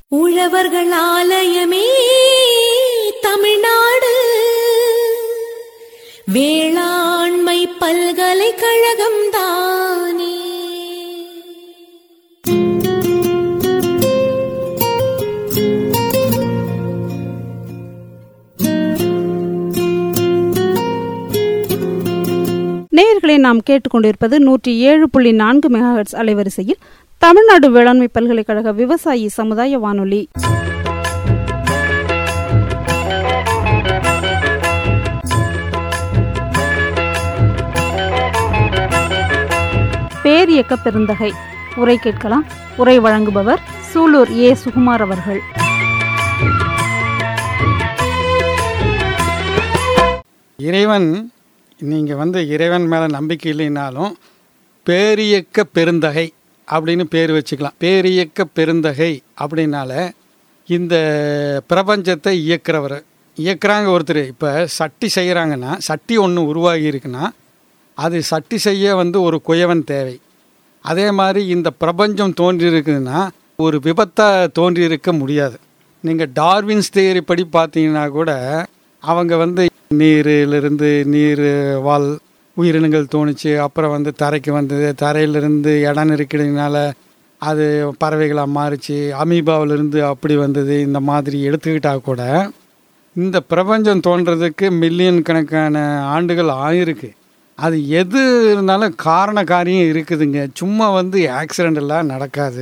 உழவர்கள் ஆலயமே தமிழ்நாடு வேளாண்மை பல்கலைக்கழகம் தானே நேயர்களை நாம் கேட்டுக்கொண்டிருப்பது நூற்றி ஏழு புள்ளி நான்கு மெகாஹெட்ஸ் அலைவரிசையில் தமிழ்நாடு வேளாண்மை பல்கலைக்கழக விவசாயி சமுதாய வானொலி பேரியக்க பெருந்தகை உரை கேட்கலாம் உரை வழங்குபவர் சூலூர் ஏ சுகுமார் அவர்கள் இறைவன் நீங்கள் வந்து இறைவன் மேலே நம்பிக்கை இல்லைனாலும் பேரியக்க பெருந்தகை அப்படின்னு பேர் வச்சுக்கலாம் பேரியக்க பெருந்தகை அப்படின்னால இந்த பிரபஞ்சத்தை இயக்குறவர் இயக்குறாங்க ஒருத்தர் இப்போ சட்டி செய்கிறாங்கன்னா சட்டி ஒன்று உருவாகி இருக்குன்னா அது சட்டி செய்ய வந்து ஒரு குயவன் தேவை அதே மாதிரி இந்த பிரபஞ்சம் தோன்றியிருக்குதுன்னா ஒரு விபத்தாக தோன்றியிருக்க முடியாது நீங்கள் டார்வின்ஸ் தியரி படி பார்த்தீங்கன்னா கூட அவங்க வந்து நீரிலிருந்து நீர் வால் உயிரினங்கள் தோணுச்சு அப்புறம் வந்து தரைக்கு வந்தது தரையிலிருந்து இடம் இருக்கிறதுனால அது பறவைகளாக மாறிச்சு அமீபாவிலிருந்து அப்படி வந்தது இந்த மாதிரி எடுத்துக்கிட்டா கூட இந்த பிரபஞ்சம் தோன்றதுக்கு மில்லியன் கணக்கான ஆண்டுகள் ஆயிருக்கு அது எது இருந்தாலும் காரண காரியம் இருக்குதுங்க சும்மா வந்து ஆக்சிடெண்டெல்லாம் நடக்காது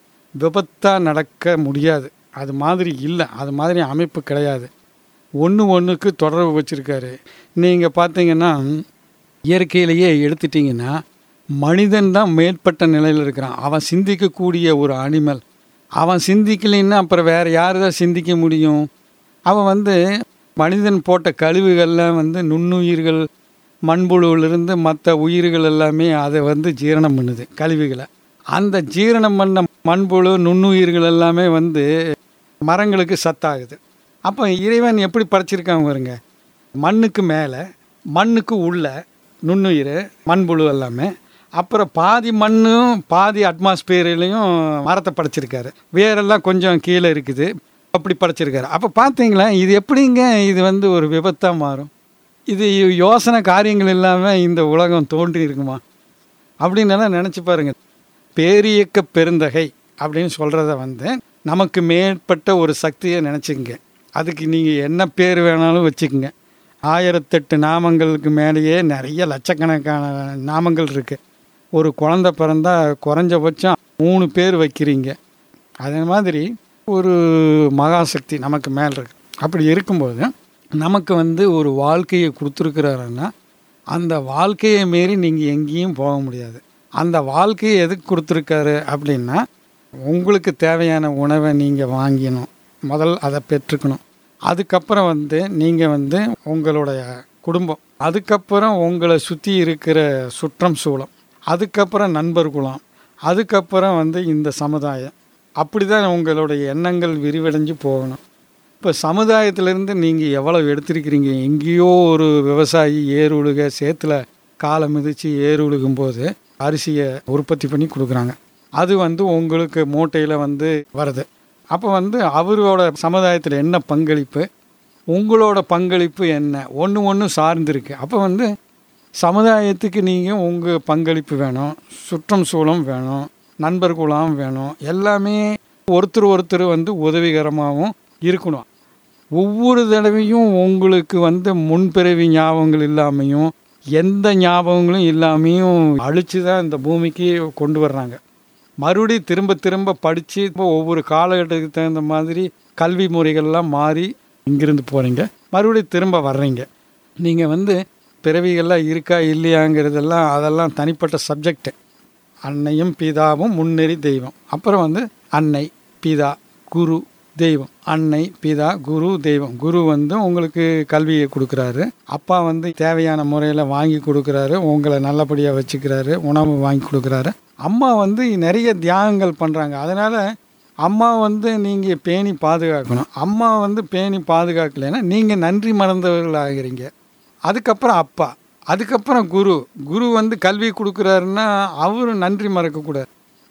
விபத்தாக நடக்க முடியாது அது மாதிரி இல்லை அது மாதிரி அமைப்பு கிடையாது ஒன்று ஒன்றுக்கு தொடர்பு வச்சுருக்காரு நீங்கள் பார்த்தீங்கன்னா இயற்கையிலேயே எடுத்துட்டிங்கன்னா மனிதன் தான் மேற்பட்ட நிலையில் இருக்கிறான் அவன் சிந்திக்கக்கூடிய ஒரு அனிமல் அவன் சிந்திக்கலைன்னா அப்புறம் வேறு யார் தான் சிந்திக்க முடியும் அவன் வந்து மனிதன் போட்ட கழிவுகள்லாம் வந்து நுண்ணுயிர்கள் மண்புழுவிலிருந்து மற்ற உயிர்கள் எல்லாமே அதை வந்து ஜீரணம் பண்ணுது கழிவுகளை அந்த ஜீரணம் பண்ண மண்புழு நுண்ணுயிர்கள் எல்லாமே வந்து மரங்களுக்கு சத்தாகுது அப்போ இறைவன் எப்படி படைச்சிருக்காங்க பாருங்க மண்ணுக்கு மேலே மண்ணுக்கு உள்ள நுண்ணுயிர் மண்புழு எல்லாமே அப்புறம் பாதி மண்ணும் பாதி அட்மாஸ்பியர்லேயும் மரத்தை படைச்சிருக்காரு வேரெல்லாம் கொஞ்சம் கீழே இருக்குது அப்படி படைச்சிருக்காரு அப்போ பார்த்தீங்களா இது எப்படிங்க இது வந்து ஒரு விபத்தாக மாறும் இது யோசனை காரியங்கள் இல்லாமல் இந்த உலகம் தோன்றி இருக்குமா அப்படின்னு எல்லாம் நினச்சி பாருங்க பேரியக்க பெருந்தகை அப்படின்னு சொல்கிறத வந்து நமக்கு மேற்பட்ட ஒரு சக்தியை நினச்சிக்கங்க அதுக்கு நீங்கள் என்ன பேர் வேணாலும் வச்சுக்கோங்க ஆயிரத்தெட்டு நாமங்களுக்கு மேலேயே நிறைய லட்சக்கணக்கான நாமங்கள் இருக்குது ஒரு குழந்த பிறந்தா குறைஞ்சபட்சம் மூணு பேர் வைக்கிறீங்க அதே மாதிரி ஒரு மகாசக்தி நமக்கு மேல் இருக்கு அப்படி இருக்கும்போது நமக்கு வந்து ஒரு வாழ்க்கையை கொடுத்துருக்குறாருன்னா அந்த வாழ்க்கையை மீறி நீங்கள் எங்கேயும் போக முடியாது அந்த வாழ்க்கையை எதுக்கு கொடுத்துருக்காரு அப்படின்னா உங்களுக்கு தேவையான உணவை நீங்கள் வாங்கினோம் முதல் அதை பெற்றுக்கணும் அதுக்கப்புறம் வந்து நீங்கள் வந்து உங்களுடைய குடும்பம் அதுக்கப்புறம் உங்களை சுற்றி இருக்கிற சுற்றம் சூழம் அதுக்கப்புறம் நண்பர் குலம் அதுக்கப்புறம் வந்து இந்த சமுதாயம் அப்படி தான் உங்களுடைய எண்ணங்கள் விரிவடைஞ்சு போகணும் இப்போ சமுதாயத்திலேருந்து நீங்கள் எவ்வளோ எடுத்திருக்கிறீங்க எங்கேயோ ஒரு விவசாயி ஏர் உழுக சேத்துல காலை மிதித்து ஏர் உழுகும் போது அரிசியை உற்பத்தி பண்ணி கொடுக்குறாங்க அது வந்து உங்களுக்கு மூட்டையில் வந்து வருது அப்போ வந்து அவரோட சமுதாயத்தில் என்ன பங்களிப்பு உங்களோட பங்களிப்பு என்ன ஒன்று ஒன்று சார்ந்திருக்கு அப்போ வந்து சமுதாயத்துக்கு நீங்கள் உங்கள் பங்களிப்பு வேணும் சுற்றம் சூழம் வேணும் நண்பர் குலம் வேணும் எல்லாமே ஒருத்தர் ஒருத்தர் வந்து உதவிகரமாகவும் இருக்கணும் ஒவ்வொரு தடவையும் உங்களுக்கு வந்து முன்பிறவி ஞாபகங்கள் இல்லாமையும் எந்த ஞாபகங்களும் இல்லாமையும் அழித்து தான் இந்த பூமிக்கு கொண்டு வர்றாங்க மறுபடி திரும்ப திரும்ப படித்து இப்போ ஒவ்வொரு காலகட்டத்துக்கு தகுந்த மாதிரி கல்வி முறைகள்லாம் மாறி இங்கிருந்து போகிறீங்க மறுபடியும் திரும்ப வர்றீங்க நீங்கள் வந்து பிறவிகள்லாம் இருக்கா இல்லையாங்கிறதெல்லாம் அதெல்லாம் தனிப்பட்ட சப்ஜெக்ட் அன்னையும் பிதாவும் முன்னேறி தெய்வம் அப்புறம் வந்து அன்னை பிதா குரு தெய்வம் அன்னை பிதா குரு தெய்வம் குரு வந்து உங்களுக்கு கல்வியை கொடுக்குறாரு அப்பா வந்து தேவையான முறையில் வாங்கி கொடுக்குறாரு உங்களை நல்லபடியாக வச்சுக்கிறாரு உணவு வாங்கி கொடுக்குறாரு அம்மா வந்து நிறைய தியாகங்கள் பண்ணுறாங்க அதனால் அம்மா வந்து நீங்கள் பேணி பாதுகாக்கணும் அம்மா வந்து பேணி பாதுகாக்கலைன்னா நீங்கள் நன்றி மறந்தவர்கள் ஆகிறீங்க அதுக்கப்புறம் அப்பா அதுக்கப்புறம் குரு குரு வந்து கல்வி கொடுக்குறாருன்னா அவரும் நன்றி மறக்கக்கூடாது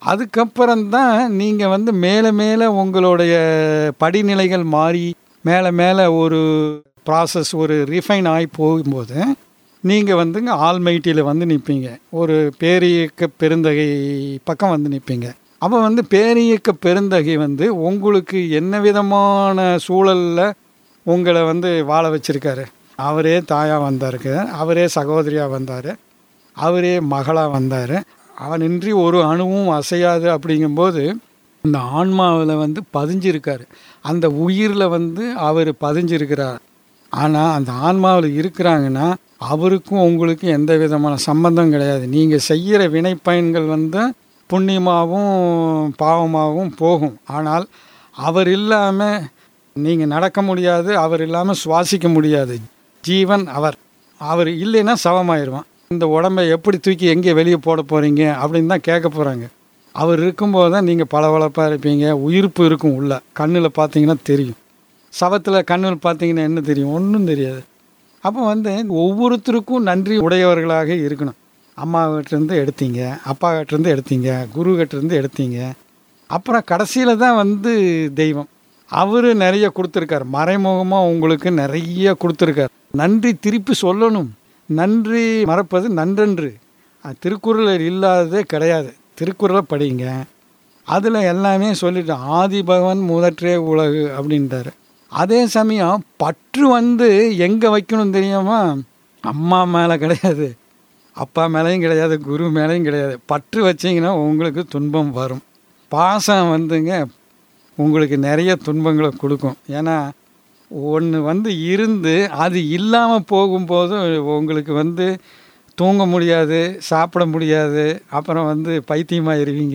அதுக்கப்புறம்தான் நீங்கள் வந்து மேலே மேலே உங்களுடைய படிநிலைகள் மாறி மேலே மேலே ஒரு ப்ராசஸ் ஒரு ரிஃபைன் ஆகி போகும்போது நீங்கள் வந்துங்க ஆல்மைட்டியில் வந்து நிற்பீங்க ஒரு பேரியக்க பெருந்தகை பக்கம் வந்து நிற்பீங்க அப்போ வந்து பேரியக்க பெருந்தகை வந்து உங்களுக்கு என்ன விதமான சூழலில் உங்களை வந்து வாழ வச்சிருக்காரு அவரே தாயாக வந்தாருக்கு அவரே சகோதரியாக வந்தார் அவரே மகளாக வந்தார் அவனின்றி ஒரு அணுவும் அசையாது அப்படிங்கும்போது இந்த ஆன்மாவில் வந்து பதிஞ்சிருக்காரு அந்த உயிரில் வந்து அவர் பதிஞ்சிருக்கிறார் ஆனால் அந்த ஆன்மாவில் இருக்கிறாங்கன்னா அவருக்கும் உங்களுக்கும் எந்த விதமான சம்பந்தம் கிடையாது நீங்கள் செய்கிற வினைப்பயன்கள் வந்து புண்ணியமாகவும் பாவமாகவும் போகும் ஆனால் அவர் இல்லாமல் நீங்கள் நடக்க முடியாது அவர் இல்லாமல் சுவாசிக்க முடியாது ஜீவன் அவர் அவர் இல்லைன்னா சவமாயிருவான் இந்த உடம்பை எப்படி தூக்கி எங்கே வெளியே போட போகிறீங்க அப்படின்னு தான் கேட்க போகிறாங்க அவர் இருக்கும்போது தான் நீங்கள் பளபளப்பாக இருப்பீங்க உயிர்ப்பு இருக்கும் உள்ள கண்ணில் பார்த்தீங்கன்னா தெரியும் சவத்தில் கண்ணில் பார்த்தீங்கன்னா என்ன தெரியும் ஒன்றும் தெரியாது அப்போ வந்து ஒவ்வொருத்தருக்கும் நன்றி உடையவர்களாக இருக்கணும் அம்மாவிட்டேருந்து எடுத்தீங்க அப்பாகிட்டேருந்து எடுத்தீங்க குருகிட்டேருந்து எடுத்தீங்க அப்புறம் கடைசியில் தான் வந்து தெய்வம் அவர் நிறைய கொடுத்துருக்கார் மறைமுகமாக உங்களுக்கு நிறைய கொடுத்துருக்கார் நன்றி திருப்பி சொல்லணும் நன்றி மறப்பது நன்றன்று அது திருக்குறளில் இல்லாததே கிடையாது திருக்குறளை படிங்க அதில் எல்லாமே சொல்லிட்டு ஆதி பகவன் முதற்றே உலகு அப்படின்ட்டாரு அதே சமயம் பற்று வந்து எங்கே வைக்கணும் தெரியுமா அம்மா மேலே கிடையாது அப்பா மேலேயும் கிடையாது குரு மேலேயும் கிடையாது பற்று வச்சிங்கன்னா உங்களுக்கு துன்பம் வரும் பாசம் வந்துங்க உங்களுக்கு நிறைய துன்பங்களை கொடுக்கும் ஏன்னா ஒன்று வந்து இருந்து அது இல்லாமல் போகும்போது உங்களுக்கு வந்து தூங்க முடியாது சாப்பிட முடியாது அப்புறம் வந்து பைத்தியமாயிருவீங்க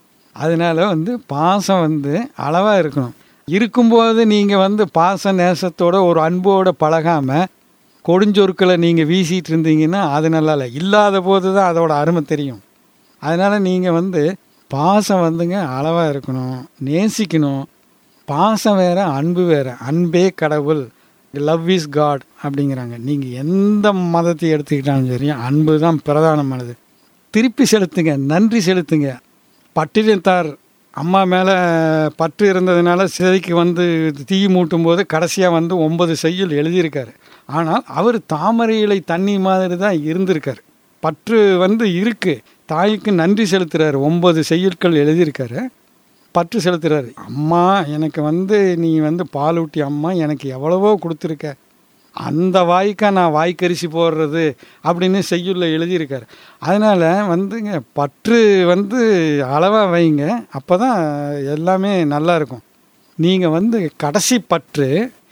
அதனால வந்து பாசம் வந்து அளவாக இருக்கணும் இருக்கும்போது நீங்கள் வந்து பாச நேசத்தோட ஒரு அன்போடு பழகாமல் கொடுஞ்சொற்களை நீங்கள் வீசிட்டு இருந்தீங்கன்னா அது நல்லா இல்லை இல்லாத போது தான் அதோட அருமை தெரியும் அதனால் நீங்கள் வந்து பாசம் வந்துங்க அளவாக இருக்கணும் நேசிக்கணும் பாசம் வேற அன்பு வேற அன்பே கடவுள் லவ் இஸ் காட் அப்படிங்கிறாங்க நீங்கள் எந்த மதத்தை எடுத்துக்கிட்டாலும் சரி அன்பு தான் பிரதானமானது திருப்பி செலுத்துங்க நன்றி செலுத்துங்க பட்டினத்தார் அம்மா மேலே பற்று இருந்ததுனால சிதைக்கு வந்து தீ மூட்டும் போது கடைசியாக வந்து ஒன்பது செய்யுள் எழுதியிருக்காரு ஆனால் அவர் தாமரை இலை தண்ணி மாதிரி தான் இருந்திருக்காரு பற்று வந்து இருக்குது தாய்க்கு நன்றி செலுத்துறாரு ஒன்பது செய்யுட்கள் எழுதியிருக்காரு பற்று செலுத்துறாரு அம்மா எனக்கு வந்து நீ வந்து பாலூட்டி அம்மா எனக்கு எவ்வளவோ கொடுத்துருக்க அந்த வாய்க்கா நான் வாய்க்கரிசி போடுறது அப்படின்னு செய்யுள்ள எழுதியிருக்காரு அதனால் வந்துங்க பற்று வந்து அளவாக வைங்க அப்போ தான் எல்லாமே நல்லா இருக்கும் நீங்கள் வந்து கடைசி பற்று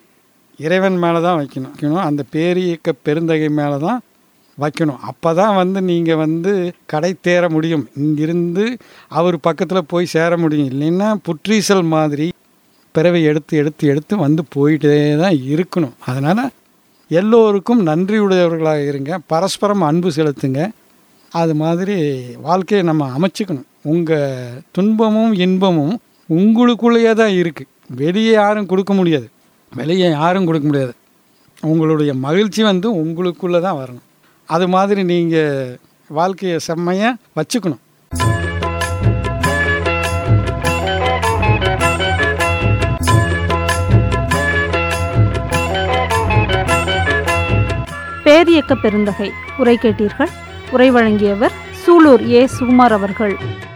இறைவன் மேலே தான் வைக்கணும் வைக்கணும் அந்த பேரியக்க பெருந்தகை மேலே தான் வைக்கணும் அப்போ தான் வந்து நீங்கள் வந்து கடை தேர முடியும் இங்கிருந்து அவர் பக்கத்தில் போய் சேர முடியும் இல்லைன்னா புற்றீசல் மாதிரி பிறவை எடுத்து எடுத்து எடுத்து வந்து போயிட்டே தான் இருக்கணும் அதனால் எல்லோருக்கும் நன்றியுடையவர்களாக இருங்க பரஸ்பரம் அன்பு செலுத்துங்க அது மாதிரி வாழ்க்கையை நம்ம அமைச்சுக்கணும் உங்கள் துன்பமும் இன்பமும் உங்களுக்குள்ளேயே தான் இருக்குது வெளியே யாரும் கொடுக்க முடியாது வெளியே யாரும் கொடுக்க முடியாது உங்களுடைய மகிழ்ச்சி வந்து உங்களுக்குள்ளே தான் வரணும் அது மாதிரி நீங்கள் வாழ்க்கையை செம்மையாக வச்சுக்கணும் பேரியக்க பெருந்தகை உரை கேட்டீர்கள் உரை வழங்கியவர் சூலூர் ஏ சுகுமார் அவர்கள்